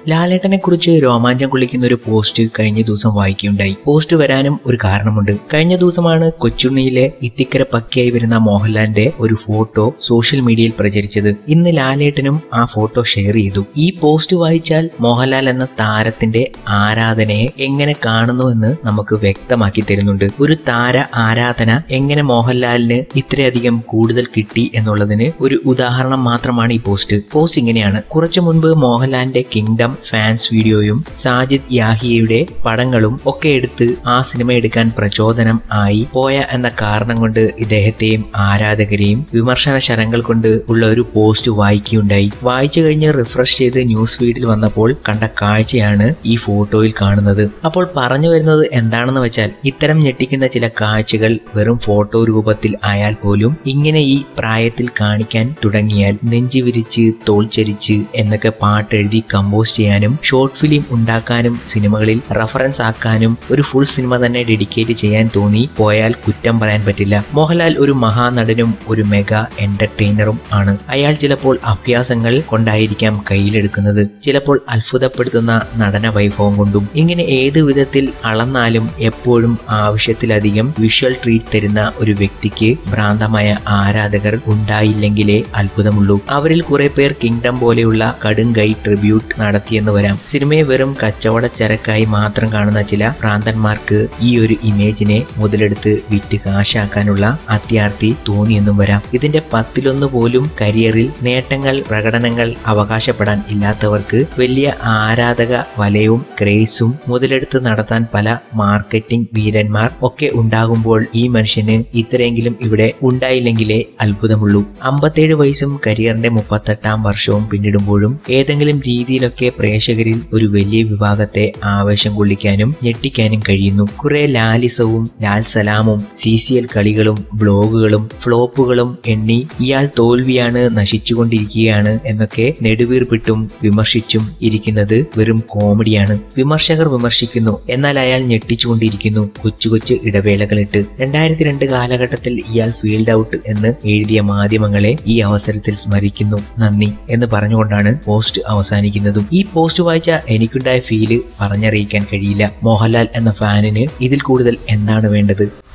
ലാലേട്ടനെ കുറിച്ച് രോമാഞ്ചം കൊള്ളിക്കുന്ന ഒരു പോസ്റ്റ് കഴിഞ്ഞ ദിവസം വായിക്കുകയുണ്ടായി പോസ്റ്റ് വരാനും ഒരു കാരണമുണ്ട് കഴിഞ്ഞ ദിവസമാണ് കൊച്ചുണ്ണിയിലെ ഇത്തിക്കര പക്കിയായി വരുന്ന മോഹൻലാലിന്റെ ഒരു ഫോട്ടോ സോഷ്യൽ മീഡിയയിൽ പ്രചരിച്ചത് ഇന്ന് ലാലേട്ടനും ആ ഫോട്ടോ ഷെയർ ചെയ്തു ഈ പോസ്റ്റ് വായിച്ചാൽ മോഹൻലാൽ എന്ന താരത്തിന്റെ ആരാധനയെ എങ്ങനെ കാണുന്നു എന്ന് നമുക്ക് വ്യക്തമാക്കി തരുന്നുണ്ട് ഒരു താര ആരാധന എങ്ങനെ മോഹൻലാലിന് ഇത്രയധികം കൂടുതൽ കിട്ടി എന്നുള്ളതിന് ഒരു ഉദാഹരണം മാത്രമാണ് ഈ പോസ്റ്റ് പോസ്റ്റ് ഇങ്ങനെയാണ് കുറച്ചു മുൻപ് മോഹൻലാലിന്റെ കിങ്ഡം ഫാൻസ് വീഡിയോയും സാജിദ് യാഹിയയുടെ പടങ്ങളും ഒക്കെ എടുത്ത് ആ സിനിമ എടുക്കാൻ പ്രചോദനം ആയി പോയ എന്ന കാരണം കൊണ്ട് ഇദ്ദേഹത്തെയും ആരാധകരെയും വിമർശന ശരങ്ങൾ കൊണ്ട് ഉള്ള ഒരു പോസ്റ്റ് വായിക്കുകയുണ്ടായി വായിച്ചു കഴിഞ്ഞ് റിഫ്രഷ് ചെയ്ത് ന്യൂസ് ഫീഡിൽ വന്നപ്പോൾ കണ്ട കാഴ്ചയാണ് ഈ ഫോട്ടോയിൽ കാണുന്നത് അപ്പോൾ പറഞ്ഞു വരുന്നത് എന്താണെന്ന് വെച്ചാൽ ഇത്തരം ഞെട്ടിക്കുന്ന ചില കാഴ്ചകൾ വെറും ഫോട്ടോ രൂപത്തിൽ ആയാൽ പോലും ഇങ്ങനെ ഈ പ്രായത്തിൽ കാണിക്കാൻ തുടങ്ങിയാൽ നെഞ്ചു വിരിച്ച് തോൾച്ചരിച്ച് എന്നൊക്കെ പാട്ട് എഴുതി കമ്പോസ് ചെയ്യാനും ഷോർട്ട് ഫിലിം ഉണ്ടാക്കാനും സിനിമകളിൽ റഫറൻസ് ആക്കാനും ഒരു ഫുൾ സിനിമ തന്നെ ഡെഡിക്കേറ്റ് ചെയ്യാൻ തോന്നി പോയാൽ കുറ്റം പറയാൻ പറ്റില്ല മോഹൻലാൽ ഒരു മഹാനടനും ഒരു മെഗാ എന്റർടൈനറും ആണ് അയാൾ ചിലപ്പോൾ അഭ്യാസങ്ങൾ കൊണ്ടായിരിക്കാം കയ്യിലെടുക്കുന്നത് ചിലപ്പോൾ അത്ഭുതപ്പെടുത്തുന്ന നടന വൈഭവം കൊണ്ടും ഇങ്ങനെ ഏത് വിധത്തിൽ അളന്നാലും എപ്പോഴും ആവശ്യത്തിലധികം വിഷ്വൽ ട്രീറ്റ് തരുന്ന ഒരു വ്യക്തിക്ക് ഭ്രാന്തമായ ആരാധകർ ഉണ്ടായില്ലെങ്കിലേ അത്ഭുതമുള്ളൂ അവരിൽ കുറെ പേർ കിങ്ഡം പോലെയുള്ള കടുങ്കൈ ട്രിബ്യൂട്ട് നടത്തിയെന്ന് വരാം സിനിമയെ വെറും കച്ചവട ചരക്കായി മാത്രം കാണുന്ന ചില ഭ്രാന്തന്മാർക്ക് ഈ ഒരു ഇമേജിനെ മുതലെടുത്ത് വിറ്റ് കാശാക്കാനുള്ള അത്യാർത്ഥി തോന്നിയെന്നും വരാം ഇതിന്റെ പത്തിലൊന്ന് പോലും കരിയറിൽ നേട്ടങ്ങൾ പ്രകടനങ്ങൾ അവകാശപ്പെടാൻ ഇല്ലാത്തവർക്ക് വലിയ ആരാധക വലയവും ക്രേസും മുതലെടുത്ത് നടത്താൻ പല മാർക്കറ്റിംഗ് വീരന്മാർ ഒക്കെ ഉണ്ടാകുമ്പോൾ ഈ മനുഷ്യന് ഇത്രയെങ്കിലും ഇവിടെ ഉണ്ടായില്ലെങ്കിലേ അത്ഭുതമുള്ളൂ അമ്പത്തേഴ് വയസ്സും കരിയറിന്റെ മുപ്പത്തെട്ടാം വർഷവും പിന്നിടുമ്പോഴും ഏതെങ്കിലും രീതിയിലൊക്കെ പ്രേക്ഷകരിൽ ഒരു വലിയ വിഭാഗത്തെ ആവേശം കൊള്ളിക്കാനും ഞെട്ടിക്കാനും കഴിയുന്നു കുറെ ലാലിസവും ലാൽ സലാമും സി സി എൽ കളികളും ബ്ലോഗുകളും ഫ്ലോപ്പുകളും എണ്ണി ഇയാൾ തോൽവിയാണ് നശിച്ചുകൊണ്ടിരിക്കുകയാണ് എന്നൊക്കെ നെടുവീർപ്പിട്ടും വിമർശിച്ചും ഇരിക്കുന്നത് വെറും കോമഡിയാണ് വിമർശകർ വിമർശിക്കുന്നു എന്നാൽ അയാൾ ഞെട്ടിച്ചുകൊണ്ടിരിക്കുന്നു കൊച്ചു കൊച്ചു ഇടവേളകളിട്ട് രണ്ടായിരത്തി രണ്ട് കാലഘട്ടത്തിൽ ഇയാൾ ഫീൽഡ് ഔട്ട് എന്ന് എഴുതിയ മാധ്യമങ്ങളെ ഈ അവസരത്തിൽ സ്മരിക്കുന്നു നന്ദി എന്ന് പറഞ്ഞുകൊണ്ടാണ് പോസ്റ്റ് അവസാനിക്കുന്നതും ഈ പോസ്റ്റ് വായിച്ച എനിക്കുണ്ടായ ഫീല് പറഞ്ഞറിയിക്കാൻ കഴിയില്ല മോഹൻലാൽ എന്ന ഫാനിന് ഇതിൽ കൂടുതൽ എന്താണ് വേണ്ടത്